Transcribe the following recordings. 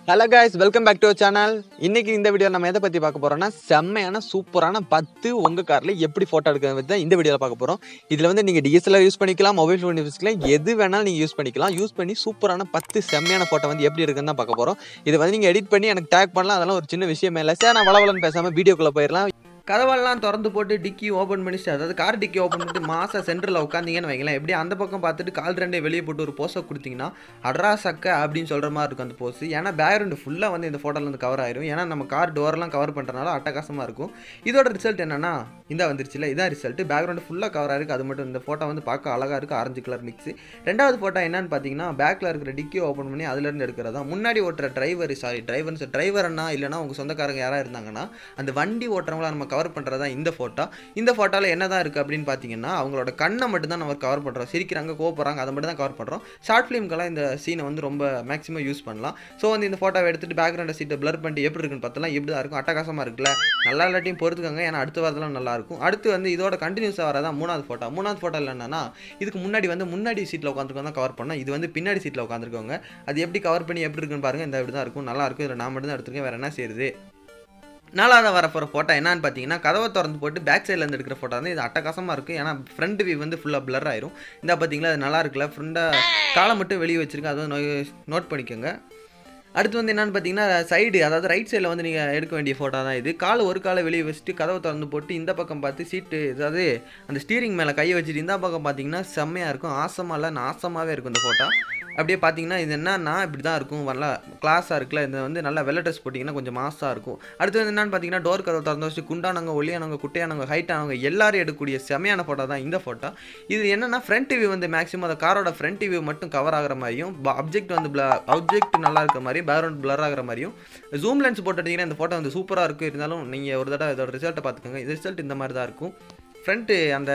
hello guys welcome back to channel இன்னைக்கு இந்த video நம்ம எதை பற்றி பார்க்க போறோம்னா செம்மையான சூப்பரான பத்து உங்கள் காரில் எப்படி ஃபோட்டோ எடுக்கிறது பற்றி தான் இந்த வீடியோவில் பார்க்க போகிறோம் இதில் வந்து நீங்கள் டிஎஸ்எல்ஆர் யூஸ் பண்ணிக்கலாம் மொபைல் ஃபோன் யூஸ் பண்ணிக்கலாம் எது வேணாலும் நீங்கள் யூஸ் பண்ணிக்கலாம் யூஸ் பண்ணி சூப்பரான பத்து செம்மையான ஃபோட்டோ வந்து எப்படி இருக்குன்னு தான் பார்க்க போகிறோம் இதை வந்து நீங்கள் எடிட் பண்ணி எனக்கு டேக் பண்ணலாம் அதெல்லாம் ஒரு சின்ன விஷயமே இல்லை சார் நான் வளவலன்னு பேசாமல் வீடியோக்குள்ளே போயிடலாம் கதவெல்லாம் திறந்து போட்டு டிக்கி ஓப்பன் பண்ணிட்டு அதாவது கார் டிக்கி ஓப்பன் பண்ணிட்டு மாச சென்டரில் உட்காந்தீங்கன்னு வைங்களேன் எப்படி அந்த பக்கம் பார்த்துட்டு கால் ரெண்டே வெளியே போட்டு ஒரு போஸை கொடுத்தீங்கன்னா அட்ரா சக்க அப்படின்னு சொல்கிற மாதிரி இருக்கும் அந்த போஸ் ஏன்னா பேக்ரவுண்டு ஃபுல்லாக வந்து இந்த ஃபோட்டோவில் வந்து கவர் ஆயிரும் ஏன்னா நம்ம கார் டோர்லாம் கவர் பண்ணுறனால அட்டகாசமாக இருக்கும் இதோட ரிசல்ட் என்னன்னா இந்த வந்துருச்சுல இதான் ரிசல்ட் பேக்ரவுண்டு ஃபுல்லாக கவர் ஆயிருக்கு அது மட்டும் இந்த ஃபோட்டோ வந்து பார்க்க அழகாக இருக்குது ஆரஞ்சு கலர் மிக்ஸ் ரெண்டாவது ஃபோட்டோ என்னன்னு பார்த்தீங்கன்னா பேக்கில் இருக்கிற டிக்கி ஓப்பன் பண்ணி அதுலேருந்து எடுக்கிறதா முன்னாடி ஓட்டுற டிரைவர் சாரி டிரைவர் டிரைவர் அண்ணா இல்லைனா உங்கள் சொந்தக்காரங்க யாராக இருந்தாங்கன்னா அந்த வண்டி ஓட்டுறவங்கள நம்ம கவர் பண்ணுறதா இந்த ஃபோட்டோ இந்த ஃபோட்டோவில் என்ன தான் இருக்குது அப்படின்னு பார்த்தீங்கன்னா அவங்களோட கண்ணை மட்டும் தான் நம்ம கவர் பண்ணுறோம் சிரிக்கிறாங்க கோபுறாங்க அதை மட்டும் தான் கவர் பண்ணுறோம் ஷார்ட் ஃபிலிம்க்கெல்லாம் இந்த சீனை வந்து ரொம்ப மேக்ஸிமம் யூஸ் பண்ணலாம் ஸோ வந்து இந்த ஃபோட்டோவை எடுத்துட்டு பேக்ரவுண்ட் சீட்டை blur பண்ணிட்டு எப்படி இருக்குன்னு பார்த்தலாம் இப்படி தான் இருக்கும் அட்டகாசமாக இருக்குல்ல நல்லா இல்லாட்டியும் பொறுத்துக்கோங்க ஏன்னா அடுத்த வாரத்தில் நல்லா இருக்கும் அடுத்து வந்து இதோட கண்டினியூஸாக வரதான் மூணாவது ஃபோட்டோ மூணாவது ஃபோட்டோவில் என்னன்னா இதுக்கு முன்னாடி வந்து முன்னாடி சீட்டில் உட்காந்துருக்கோம் தான் கவர் பண்ணோம் இது வந்து பின்னாடி சீட்டில் உட்காந்துருக்கோங்க அது எப்படி கவர் பண்ணி எப்படி இருக்குன்னு பாருங்கள் இந்த இப்படி தான் இருக்கும் நல்லா இருக்கும் இதில் நான் மட்டும் தான் எடுத்துருக்கேன் வேறு என்ன செய்யுது நாலாவது வர போகிற ஃபோட்டோ என்னன்னு பார்த்தீங்கன்னா கதவை திறந்து போட்டு பேக் சைடில் எடுக்கிற ஃபோட்டோ வந்து இது அட்டகாசமாக இருக்கும் ஏன்னா ஃப்ரண்ட் வியூ வந்து ஃபுல்லாக blur ஆயிரும் இந்த பார்த்தீங்களா அது நல்லா இருக்குல்ல ஃப்ரெண்டாக காலை மட்டும் வெளியே வச்சிருக்கேன் அதை வந்து நோட் பண்ணிக்கோங்க அடுத்து வந்து என்னன்னு பார்த்தீங்கன்னா சைடு அதாவது ரைட் சைடில் வந்து நீங்கள் எடுக்க வேண்டிய ஃபோட்டோ தான் இது கால் ஒரு காலை வெளியே வச்சுட்டு கதவை திறந்து போட்டு இந்த பக்கம் பார்த்து சீட்டு அதாவது அந்த ஸ்டீரிங் மேலே கையை வச்சுட்டு இந்த பக்கம் பார்த்தீங்கன்னா செம்மையாக இருக்கும் ஆசமாக இல்லை நாசமாகவே இருக்கும் இந்த ஃபோட்டோ அப்படியே பார்த்தீங்கன்னா இது என்னன்னா இப்படி தான் இருக்கும் நல்லா கிளாஸாக இருக்குல்ல இது வந்து நல்லா வெள்ளை ட்ரெஸ் போட்டிங்கன்னா கொஞ்சம் மாசாக இருக்கும் அடுத்து வந்து என்னன்னு பார்த்தீங்கன்னா டோர் கதவை திறந்து வச்சு குண்டானவங்க ஒல்லியானவங்க குட்டையானவங்க ஹைட்டானவங்க எல்லாரும் எடுக்கக்கூடிய செமையான ஃபோட்டோ தான் இந்த ஃபோட்டோ இது என்னன்னா ஃப்ரண்ட் வியூ வந்து மேக்ஸிமம் அந்த காரோட ஃப்ரண்ட் வியூ மட்டும் கவர் ஆகிற மாதிரியும் அப்ஜெக்ட் வந்து அப்ஜெக்ட் நல்லா இருக்கிற மாதிரி பேக்ரவுண்ட் பிளர் ஆகிற மாதிரியும் ஜூம் லென்ஸ் போட்டுட்டீங்கன்னா இந்த ஃபோட்டோ வந்து சூப்பராக இருக்கும் இருந்தாலும் நீங்கள் ஒரு தடவை இதோட ரிசல்ட்டை பார்த்துக்கோங்க இது ரிசல்ட் இந்த மாதிரி தான் இருக்கும் ஃப்ரண்ட்டு அந்த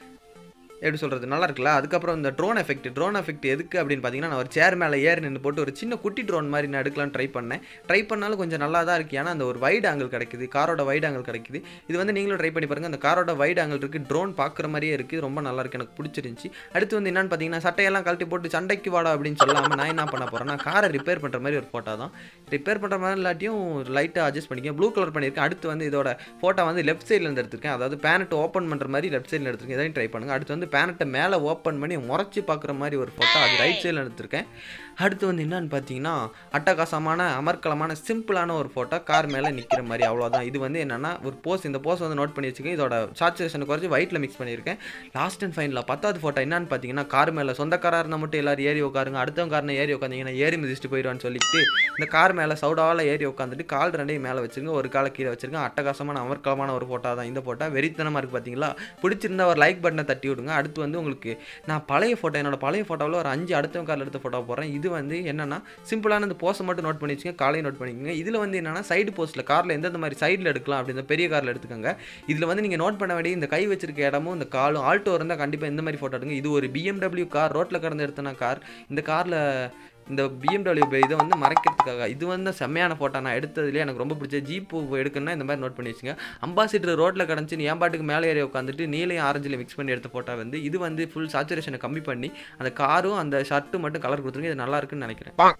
எப்படி சொல்கிறது நல்லா இருக்குல்ல அதுக்கப்புறம் இந்த ட்ரோன் எஃபெக்ட் ட்ரோன் எஃபெக்ட் எதுக்கு அப்படின்னு பார்த்தீங்கன்னா நான் ஒரு சேர் மேலே ஏறி நின்று போட்டு ஒரு சின்ன குட்டி ட்ரோன் மாதிரி நான் எடுக்கலாம்னு ட்ரை பண்ணேன் ட்ரை பண்ணாலும் கொஞ்சம் நல்லா தான் இருக்குது ஏன்னா அந்த ஒரு வைட் ஆங்கிள் கிடைக்குது காரோட வைட் ஆங்கிள் கிடைக்குது இது வந்து நீங்களும் ட்ரை பண்ணி பாருங்கள் அந்த காரோட வைட் ஆங்கிள் இருக்குது ட்ரோன் பார்க்குற மாதிரியே இருக்குது ரொம்ப நல்லா இருக்குது எனக்கு பிடிச்சிருந்துச்சி அடுத்து வந்து என்னன்னு பார்த்தீங்கன்னா சட்டையெல்லாம் கழட்டி போட்டு சண்டைக்கு வாடா அப்படின்னு சொல்லாமல் நான் என்ன பண்ண போகிறேன்னா காரை ரிப்பேர் பண்ணுற மாதிரி ஒரு ஃபோட்டோ தான் ரிப்பேர் பண்ணுற மாதிரி இல்லாட்டியும் லைட்டாக அட்ஜஸ்ட் பண்ணிக்கேன் ப்ளூ கலர் பண்ணியிருக்கேன் அடுத்து வந்து இதோட ஃபோட்டோ வந்து லெஃப்ட் சைட்லேருந்து எடுத்திருக்கேன் அதாவது பேனட் ஓப்பன் பண்ணுற மாதிரி லெஃப்ட் சைடில் எடுத்திருக்கேன் இதையும் ட்ரை பண்ணுங்கள் அடுத்து வந்து பேனட்டை மேலே ஓப்பன் பண்ணி முறைச்சி பார்க்குற மாதிரி ஒரு ஃபோட்டோ அது ரைட் சைடில் எடுத்திருக்கேன் அடுத்து வந்து என்னன்னு பார்த்தீங்கன்னா அட்டகாசமான அமர்க்கலமான சிம்பிளான ஒரு ஃபோட்டோ கார் மேலே நிற்கிற மாதிரி அவ்வளோதான் இது வந்து என்னென்னா ஒரு போஸ் இந்த போஸ் வந்து நோட் பண்ணி வச்சுக்கேன் இதோட சாச்சுரேஷனை குறைச்சி ஒயிட்டில் மிக்ஸ் பண்ணியிருக்கேன் லாஸ்ட் அண்ட் ஃபைனலில் பத்தாவது ஃபோட்டோ என்னன்னு பார்த்தீங்கன்னா கார் மேலே சொந்தக்காராக இருந்தால் மட்டும் எல்லாரும் ஏறி உட்காருங்க அடுத்தவங்க காரனை ஏறி உட்காந்தீங்கன்னா ஏறி மிதிச்சுட்டு போயிடுவான்னு சொல்லிட்டு இந்த கார் மேலே சவுடாவில் ஏறி உட்காந்துட்டு கால் ரெண்டையும் மேலே வச்சுருங்க ஒரு காலை கீழே வச்சுருங்க அட்டகாசமான அமர்க்கலமான ஒரு ஃபோட்டோ தான் இந்த ஃபோட்டோ வெறித்தனமாக இருக்குது பார்த்தீங்களா பிடிச்சிருந்தா ஒரு லைக் பட்டனை தட்டி விடுங்க அடுத்து வந்து உங்களுக்கு நான் பழைய ஃபோட்டோ என்னோட பழைய ஃபோட்டோவில் ஒரு அஞ்சு அடுத்தவங்க காரில் எடுத்த ஃபோட்டோ போடுறேன் இது வந்து என்னன்னா சிம்பிளான இந்த போஸை மட்டும் நோட் பண்ணி வச்சுங்க காலையும் நோட் பண்ணிக்கோங்க இதில் வந்து என்னன்னா சைடு போஸ்ட்டில் காரில் எந்தெந்த மாதிரி சைடில் எடுக்கலாம் அப்படி இந்த பெரிய காரில் எடுத்துக்கோங்க இதில் வந்து நீங்கள் நோட் பண்ண வேண்டிய இந்த கை வச்சிருக்க இடமும் இந்த காலும் ஆல்டோ இருந்தால் கண்டிப்பாக இந்த மாதிரி ஃபோட்டோ எடுங்க இது ஒரு பிஎம்டபிள்யூ கார் ரோட்டில் கடந்து எடுத்தனா கார் இந்த காரில் இந்த பிஎம்டபிள்யூ இதை வந்து மறைக்கிறதுக்காக இது வந்து செம்மையான ஃபோட்டோ நான் எடுத்ததுலேயே எனக்கு ரொம்ப பிடிச்ச ஜீப்பு எடுக்கணும்னா இந்த மாதிரி நோட் பண்ணி வச்சுங்க அம்பாசிடர் ரோட்டில் கிடச்சி என் பாட்டுக்கு மேலே ஏறி உட்காந்துட்டு நீலையும் ஆரஞ்சில் மிக்ஸ் பண்ணி எடுத்த ஃபோட்டோ வந்து இது வந்து ஃபுல் சாச்சுரேஷனை கம்மி பண்ணி அந்த காரும் அந்த ஷர்ட்டு மட்டும் கலர் கொடுத்துருங்க இது நல்லா இருக்குன்னு நினைக்கிறேன்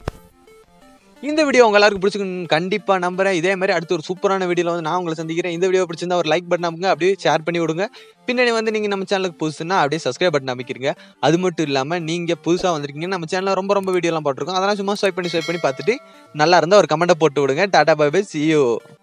இந்த வீடியோ உங்க எல்லாருக்கும் பிடிச்சிருக்குன்னு கண்டிப்பா நம்புறேன் இதே மாதிரி அடுத்து ஒரு சூப்பரான வீடியோல வந்து நான் உங்களை சந்திக்கிறேன் இந்த வீடியோ பிடிச்சிருந்தா ஒரு லைக் பட்டன் அமுங்க அப்படியே ஷேர் பண்ணி விடுங்க பின்னாடி வந்து நீங்க நம்ம சேனலுக்கு புதுசுன்னா அப்படியே சப்ஸ்கிரைப் பட்டன் அமைக்கிறீங்க அது மட்டும் இல்லாம நீங்க புதுசா வந்திருக்கீங்க நம்ம சேனல்ல ரொம்ப ரொம்ப வீடியோலாம் போட்டிருக்கோம் அதெல்லாம் சும்மா ஸ்வைப் பண்ணி ஸ்வைப் பண்ணி பார்த்துட்டு நல்லா இருந்தா ஒரு கமெண்ட்டை போட்டு விடுங்க tata bye bye see you